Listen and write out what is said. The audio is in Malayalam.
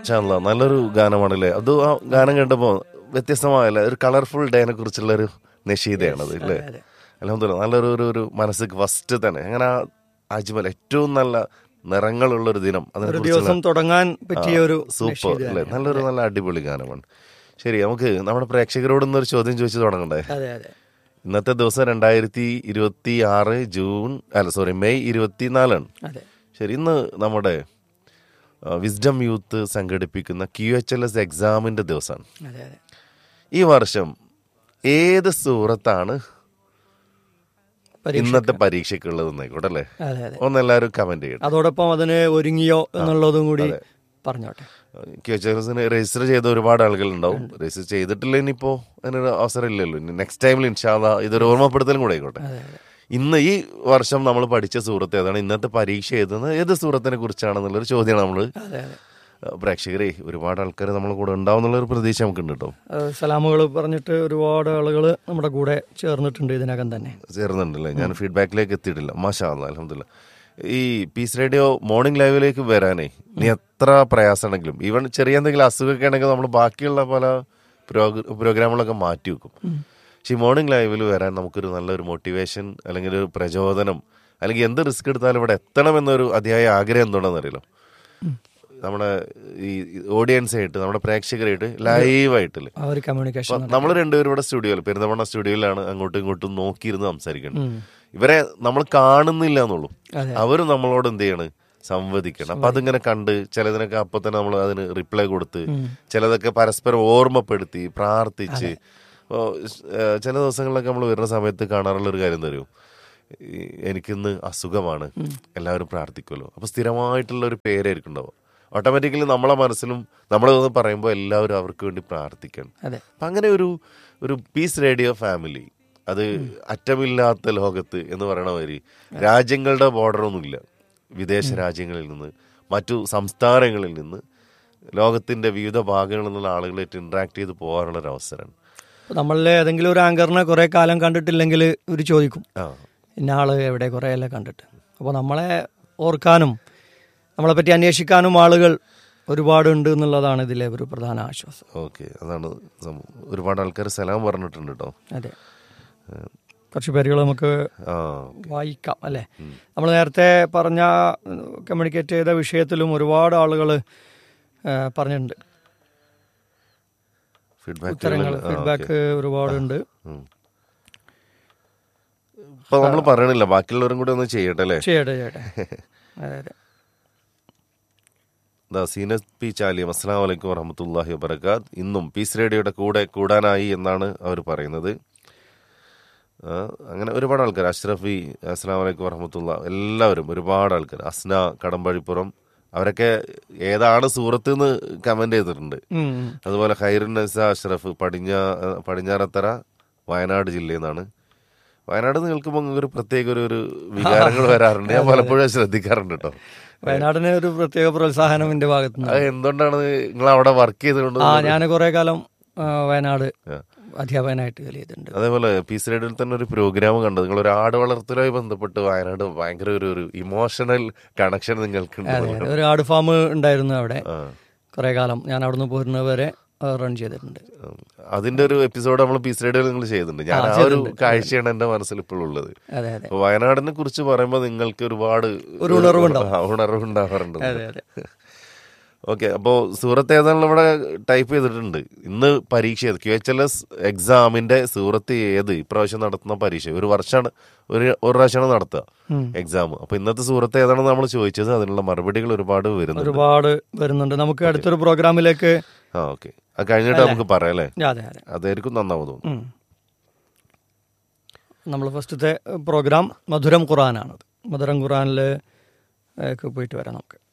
ചാനല നല്ലൊരു ഗാനമാണല്ലേ അത് ആ ഗാനം കേട്ടപ്പോൾ വ്യത്യസ്തമായല്ലേ ഒരു കളർഫുൾ ഡേനെ കുറിച്ചുള്ള ഒരു നിഷീതയാണത് അല്ലേ അതെ. അലഹമില്ല നല്ലൊരു ഒരു ഒരു മനസ്സിക്ക് ഫസ്റ്റ് തന്നെ അങ്ങനെ ആ അജ്മൽ ഏറ്റവും നല്ല നിറങ്ങളുള്ള ഒരു ദിനം ഒരു അതിനെക്കുറിച്ചുള്ള ദിവസം തുടങ്ങാൻ പറ്റിയ ഒരു സൂപ്പർ നഷീദ് അല്ലേ ഗാനം. നല്ലൊരു നല്ല അടിപൊളി ഗാനമാണ് ശരി നമുക്ക് നമ്മുടെ പ്രേക്ഷകരോട് ഇന്നൊരു ചോദ്യം ചോദിച്ചു തുടങ്ങണ്ടേ അതെ അതെ ഇന്നത്തെ ദിവസം രണ്ടായിരത്തി ഇരുപത്തി ആറ് ജൂൺ അല്ല സോറി മെയ് ഇരുപത്തിനാലാണ് അതെ ശരി ഇന്ന് നമ്മുടെ വിസ്ഡം യൂത്ത് സംഘടിപ്പിക്കുന്ന ക്യു എച്ച് എൽ എസ് എക്സാമിന്റെ ദിവസമാണ് അതെ അതെ ഈ വർഷം ഏത് സൂറത്താണ് പരീക്ഷ ഇന്നത്തെ പരീക്ഷയ്ക്കുള്ളത് എന്നായിക്കോട്ടെ അല്ലേ അതെ അതെ ഒന്ന് എല്ലാവരും കമന്റ് ചെയ്യട്ടെ അതോടൊപ്പം അതിന് ഒരുങ്ങിയോ എന്നുള്ളതും കൂടി പറഞ്ഞോട്ടെ ക്യു എച്ച് എൽ എസിന് രജിസ്റ്റർ ചെയ്ത ഒരുപാട് ആളുകളുണ്ടാവും രജിസ്റ്റർ ചെയ്തിട്ടില്ല ഇനിയിപ്പോ അതിനൊരു അവസരം ഇല്ലല്ലോ ഇനി നെക്സ്റ്റ് ടൈമിൽ ഇൻഷാല്ല ഇതൊരു ഓർമ്മപ്പെടുത്തലും കൂടെ ആയിക്കോട്ടെ അതെ അതെ ഇന്ന് ഈ വർഷം നമ്മൾ പഠിച്ച സൂറത്ത് ഏതാണ് ഇന്നത്തെ പരീക്ഷ എഴുതുന്നത് ഏത് സൂറത്തിനെ കുറിച്ചാണെന്നുള്ളൊരു ചോദ്യമാണ് നമ്മൾ അതെ അതെ പ്രേക്ഷകരെ ഒരുപാട് ആൾക്കാർ നമ്മളെ കൂടെ ഉണ്ടാവും എന്നുള്ളൊരു പ്രതീക്ഷ നമുക്കുണ്ട് കേട്ടോ സലാമുകൾ പറഞ്ഞിട്ട് ഒരുപാട് ആളുകൾ നമ്മുടെ കൂടെ ചേർന്നിട്ടുണ്ട് ഇതിനകം തന്നെ ചേർന്നുണ്ടല്ലേ ഞാൻ ഫീഡ്ബാക്കിലേക്ക് എത്തിയിട്ടില്ല മാഷാ അലഹമില്ല ഈ പീസ് റേഡിയോ മോർണിംഗ് ലൈവിലേക്ക് വരാനേ ഇനി എത്ര പ്രയാസമാണെങ്കിലും ഈവൻ ചെറിയ എന്തെങ്കിലും അസുഖമൊക്കെ ആണെങ്കിൽ നമ്മൾ ബാക്കിയുള്ള പല പ്രോഗ്ര- പ്രോഗ്രാമുകളൊക്കെ മാറ്റി വെക്കും പക്ഷെ ഈ മോർണിംഗ് ലൈവിൽ വരാൻ നമുക്കൊരു നല്ലൊരു മോട്ടിവേഷൻ അല്ലെങ്കിൽ ഒരു പ്രചോദനം അല്ലെങ്കിൽ എന്ത് റിസ്ക് എടുത്താലും ഇവിടെ എത്തണം എന്നൊരു അതിയായ ആഗ്രഹം എന്തുകൊണ്ടെന്ന് അറിയില്ല നമ്മുടെ ഈ ഓഡിയൻസ് ആയിട്ട് നമ്മുടെ പ്രേക്ഷകരായിട്ട് ലൈവായിട്ടില്ലേ ആ ഒരു കമ്മ്യൂണിക്കേഷൻ നമ്മൾ രണ്ടുപേരും ഇവിടെ സ്റ്റുഡിയോയിൽ പെരുന്തമണ്ണ സ്റ്റുഡിയോയിലാണ് അങ്ങോട്ടും ഇങ്ങോട്ടും നോക്കിയിരുന്ന് സംസാരിക്കുന്നത് ഇവരെ നമ്മൾ കാണുന്നില്ല എന്നുള്ളൂ അതെ. അവരും നമ്മളോട് എന്ത് ചെയ്യണ് സംവദിക്കണം അപ്പൊ അതിങ്ങനെ കണ്ട് ചിലതിനൊക്കെ അപ്പൊ തന്നെ നമ്മൾ അതിന് റിപ്ലൈ കൊടുത്ത് ചിലതൊക്കെ പരസ്പരം ഓർമ്മപ്പെടുത്തി പ്രാർത്ഥിച്ച് ഇപ്പോ, ഏഹ്, ചില ദിവസങ്ങളിലൊക്കെ നമ്മൾ വരുന്ന സമയത്ത് കാണാറുള്ള ഒരു കാര്യം തരും എനിക്കിന്ന് അസുഖമാണ് എല്ലാവരും പ്രാർത്ഥിക്കുമല്ലോ അപ്പൊ സ്ഥിരമായിട്ടുള്ള ഒരു പേരായിരിക്കും ഉണ്ടാവും ഓട്ടോമാറ്റിക്കലി നമ്മളെ മനസ്സിലും നമ്മളതൊന്ന് പറയുമ്പോൾ എല്ലാവരും അവർക്ക് വേണ്ടി പ്രാർത്ഥിക്കണം അതെ അപ്പൊ അങ്ങനെ ഒരു ഒരു പീസ് റേഡിയോ ഫാമിലി അത് അറ്റമില്ലാത്ത ലോകത്ത് എന്ന് പറയണ മാതിരി രാജ്യങ്ങളുടെ ബോർഡറൊന്നുമില്ല വിദേശ രാജ്യങ്ങളിൽ നിന്ന് മറ്റു സംസ്ഥാനങ്ങളിൽ നിന്ന് ലോകത്തിന്റെ വിവിധ ഭാഗങ്ങളിൽ നിന്നുള്ള ആളുകളായിട്ട് ഇന്ററാക്ട് ചെയ്ത് പോകാനുള്ള ഒരു അവസരമാണ് ഇപ്പൊ നമ്മളിലെ ഏതെങ്കിലും ഒരു ആങ്കറിനെ കുറെ കാലം കണ്ടിട്ടില്ലെങ്കിൽ ഒരു ചോദിക്കും ആ ഇന്ന ആള് എവിടെ കുറേ എല്ലാം കണ്ടിട്ട് അപ്പോൾ നമ്മളെ ഓർക്കാനും നമ്മളെ പറ്റി അന്വേഷിക്കാനും ആളുകൾ ഒരുപാടുണ്ട് എന്നുള്ളതാണ് ഇതിലെ ഒരു പ്രധാന ആശ്വാസം ഓക്കെ അതാണ് സം- ഒരുപാട് ആൾക്കാർ സലാം പറഞ്ഞിട്ടുണ്ട് കേട്ടോ അതെ കുറച്ച് പേരുകൾ നമുക്ക് ആ വായിക്കാം അല്ലേ നമ്മൾ നേരത്തെ പറഞ്ഞ കമ്മ്യൂണിക്കേറ്റ് ചെയ്ത വിഷയത്തിലും ഒരുപാട് ആളുകൾ പറഞ്ഞിട്ടുണ്ട് ഉത്തരങ്ങൾ ഫീഡ്ബാക്ക് ഫീഡ്ബാക്ക് ഒരുപാടുണ്ട് ഇപ്പൊ നമ്മൾ പറയണില്ല ബാക്കിയുള്ളവരും കൂടെ ഒന്ന് ചെയ്യട്ടെ അല്ലേ ചെയ്യട്ടെ ചെയ്യട്ടെ അതെ അതെ ദാ സീനത്ത് പി ചാലിയം അസ്സാം വലൈക്കും വറഹമത്തല്ലാഹി വബർക്കാത്ത് ഇന്നും പീസ് റേഡിയോയുടെ കൂടെ കൂടാനായി എന്നാണ് അവർ പറയുന്നത് ആ, അങ്ങനെ ഒരുപാട് ആൾക്കാർ അഷ്റഫി അസ്സാം വലൈക്കും വറഹമത്തുള്ള എല്ലാവരും ഒരുപാട് ആൾക്കാർ അസ്ന കടമ്പഴിപ്പുറം അവരൊക്കെ ഏതാണ് സൂറത്ത് എന്ന് കമന്റ് ചെയ്തിട്ടുണ്ട് ഉം, ഉം. അതുപോലെ ഖൈറുൻ നസ അഷ്റഫ് പടിഞ്ഞാ പടിഞ്ഞാറത്തറ വയനാട് ജില്ലയിൽ നിന്നാണ് വയനാട് എന്ന് കേൾക്കുമ്പോൾ നിങ്ങൾക്ക് ഒരു പ്രത്യേക ഒരു ഒരു വികാരങ്ങൾ വരാറുണ്ട് ഞാൻ പലപ്പോഴും അത് ശ്രദ്ധിക്കാറുണ്ട് കേട്ടോ വയനാടിന് ഒരു പ്രത്യേക പ്രോത്സാഹനം എന്റെ ഭാഗത്തു നിന്ന് അത് എന്തുകൊണ്ടാണ് നിങ്ങൾ അവിടെ വർക്ക് ചെയ്തുകൊണ്ട് ആ ഞാൻ കുറെ കാലം ആ, വയനാട് ആ. അധ്യാപകനായിട്ട് ജോലി ചെയ്തിട്ടുണ്ട് അതേപോലെ പീസ് റേഡിയോയിൽ തന്നെ ഒരു പ്രോഗ്രാം കണ്ടത് നിങ്ങൾ ഒരു ആട് വളർത്തലുമായി ബന്ധപ്പെട്ട് വയനാട് ഭയങ്കര ഒരു ഒരു ഇമോഷണൽ കണക്ഷൻ നിങ്ങൾക്കുണ്ട് അതെ അതെ. ഒരു ആട് ഫാം ഉണ്ടായിരുന്നു അവിടെ ആ. കുറെ കാലം ഞാൻ അവിടുന്ന് പോരുന്നത് വരെ റൺ ചെയ്തിട്ടുണ്ട് ഉം. അതിന്റെ ഒരു എപ്പിസോഡ് നമ്മൾ പീസ് റേഡിയോയിൽ നിങ്ങൾ ചെയ്തിട്ടുണ്ട് ഞാൻ ആ ഒരു കാഴ്ചയാണ് എന്റെ മനസ്സിൽ ഇപ്പോഴും ഉള്ളത് അതെ അതെ അപ്പൊ വയനാടിനെ കുറിച്ച് പറയുമ്പോൾ നിങ്ങൾക്ക് ഒരുപാട് ഒരു ഉണർവുണ്ടാവും. ആ, ഉണർവുണ്ടാവാറുണ്ട് അതെ അതെ ഓക്കെ അപ്പോൾ സൂറത്ത് ഏതാണെന്ന് ഇവിടെ ടൈപ്പ് ചെയ്തിട്ടുണ്ട് ഇന്ന് പരീക്ഷ ഏത് ക്യു എച്ച് എൽ എസ് എക്സാമിന്റെ സൂറത്ത് ഏത് ഇപ്രാവശ്യം നടത്തുന്ന പരീക്ഷ ഒരു വർഷമാണ് ഒരു ഒരു പ്രാവശ്യമാണ് നടത്തുക ഉം. എക്സാം അപ്പൊ ഇന്നത്തെ സൂറത്ത് ഏതാണെന്ന് നമ്മൾ ചോദിച്ചത് അതിനുള്ള മറുപടികൾ ഒരുപാട് വരുന്നുണ്ട് ഒരുപാട് വരുന്നുണ്ട് നമുക്ക് അടുത്തൊരു പ്രോഗ്രാമിലേക്ക് ആ ഓക്കെ അത് കഴിഞ്ഞിട്ട് നമുക്ക് പറയാം അല്ലേ അതെ അതെ അതായിരിക്കും നന്നാവും തോന്നുന്നു നമ്മൾ ഫസ്റ്റത്തെ പ്രോഗ്രാം മധുരം ഖുറാനാണ് മധുരം ഖുറാനിൽ പോയിട്ട് വരാം നമുക്ക്